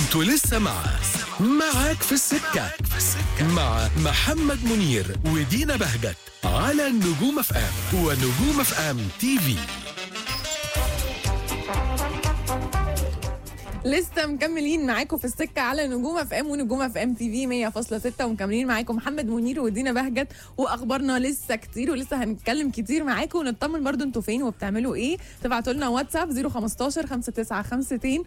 انتوا لسه مع معاك في السكة مع محمد منير ودينا بهجت على نجوم اف ام ونجوم اف ام تي في لسه مكملين معاكم في السكه على نجوم اف ام ونجوم اف ام تي في 100.6 ومكملين معاكم محمد منير ودينا بهجت واخبارنا لسه كتير ولسه هنتكلم كتير معاكم ونطمن برضو انتوا فين وبتعملوا ايه تبعتوا لنا واتساب 015 5952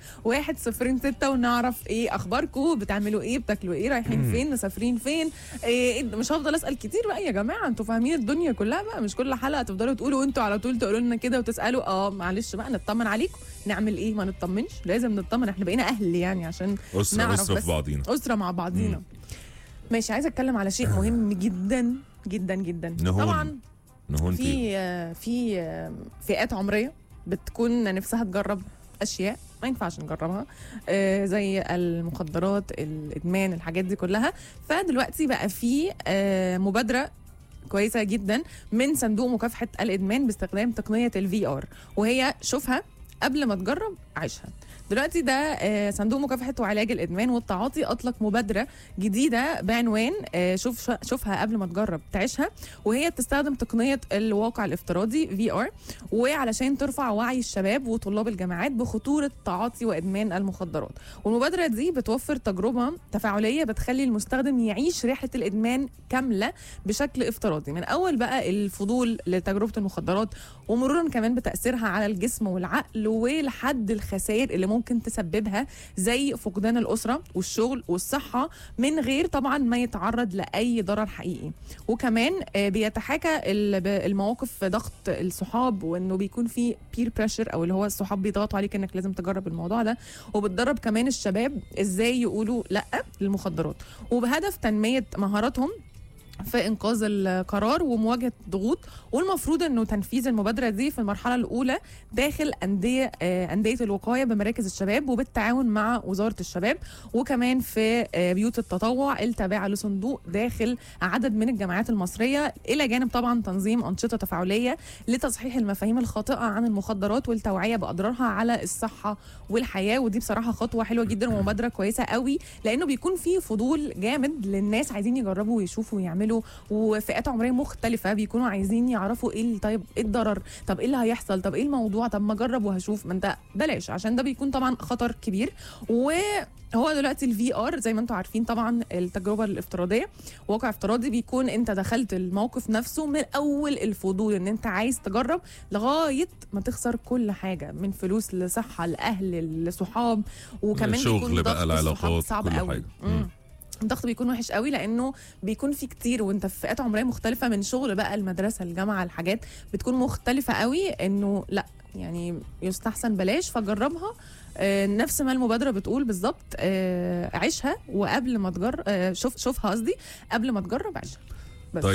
106 ونعرف ايه اخباركم بتعملوا ايه بتاكلوا ايه رايحين فين مسافرين فين إيه مش هفضل اسال كتير بقى يا جماعه انتوا فاهمين الدنيا كلها بقى مش كل حلقه تفضلوا تقولوا وانتوا على طول تقولوا لنا كده وتسالوا اه معلش بقى نطمن عليكم نعمل ايه ما نطمنش لازم نطمن احنا بقينا اهل يعني عشان أسرة نعرف أسرة بس في بعضينا اسره مع بعضينا ماشي عايزه اتكلم على شيء مهم جدا جدا جدا نهون. طبعا نهون فيه في آه، في آه، فئات عمريه بتكون نفسها تجرب اشياء ما ينفعش نجربها آه، زي المخدرات الادمان الحاجات دي كلها فدلوقتي بقى في آه، مبادره كويسه جدا من صندوق مكافحه الادمان باستخدام تقنيه الفي ار وهي شوفها قبل ما تجرب عيشها دلوقتي ده آه، صندوق مكافحه وعلاج الادمان والتعاطي اطلق مبادره جديده بعنوان آه، شوف شوفها قبل ما تجرب تعيشها وهي بتستخدم تقنيه الواقع الافتراضي في ار وعلشان ترفع وعي الشباب وطلاب الجامعات بخطوره تعاطي وادمان المخدرات والمبادره دي بتوفر تجربه تفاعليه بتخلي المستخدم يعيش رحله الادمان كامله بشكل افتراضي من اول بقى الفضول لتجربه المخدرات ومرورا كمان بتاثيرها على الجسم والعقل ولحد الخسائر اللي ممكن تسببها زي فقدان الاسره والشغل والصحه من غير طبعا ما يتعرض لاي ضرر حقيقي وكمان آه، بيتحاكى ال- ب- المواقف ضغط الصحاب وانه بيكون في بير بريشر او اللي هو الصحاب بيضغطوا عليك انك لازم تجرب الموضوع ده وبتدرب كمان الشباب ازاي يقولوا لا للمخدرات وبهدف تنميه مهاراتهم في انقاذ القرار ومواجهه الضغوط والمفروض انه تنفيذ المبادره دي في المرحله الاولى داخل انديه آه، انديه الوقايه بمراكز الشباب وبالتعاون مع وزاره الشباب وكمان في آه، بيوت التطوع التابعه لصندوق داخل عدد من الجامعات المصريه الى جانب طبعا تنظيم انشطه تفاعليه لتصحيح المفاهيم الخاطئه عن المخدرات والتوعيه باضرارها على الصحه والحياه ودي بصراحه خطوه حلوه جدا ومبادره كويسه قوي لانه بيكون في فضول جامد للناس عايزين يجربوا ويشوفوا ويعملوا وفئات عمريه مختلفه بيكونوا عايزين يعرفوا ايه ال- طيب ايه الضرر طب ايه اللي هيحصل طب ايه الموضوع طب ما اجرب وهشوف ما انت بلاش عشان ده بيكون طبعا خطر كبير وهو دلوقتي الفي ار زي ما انتم عارفين طبعا التجربه الافتراضيه واقع افتراضي بيكون انت دخلت الموقف نفسه من اول الفضول ان انت عايز تجرب لغايه ما تخسر كل حاجه من فلوس لصحه لاهل لصحاب وكمان الشغل بيكون بقى، ضغط العلاقات، الصحاب صعب كل قوي حاجة. مم. مم. الضغط بيكون وحش قوي لانه بيكون في كتير وانت في فئات عمريه مختلفه من شغل بقى المدرسه الجامعه الحاجات بتكون مختلفه قوي انه لا يعني يستحسن بلاش فجربها آه، نفس ما المبادره بتقول بالظبط آه، عيشها وقبل ما تجرب شوف شوفها قصدي قبل ما تجرب عيشها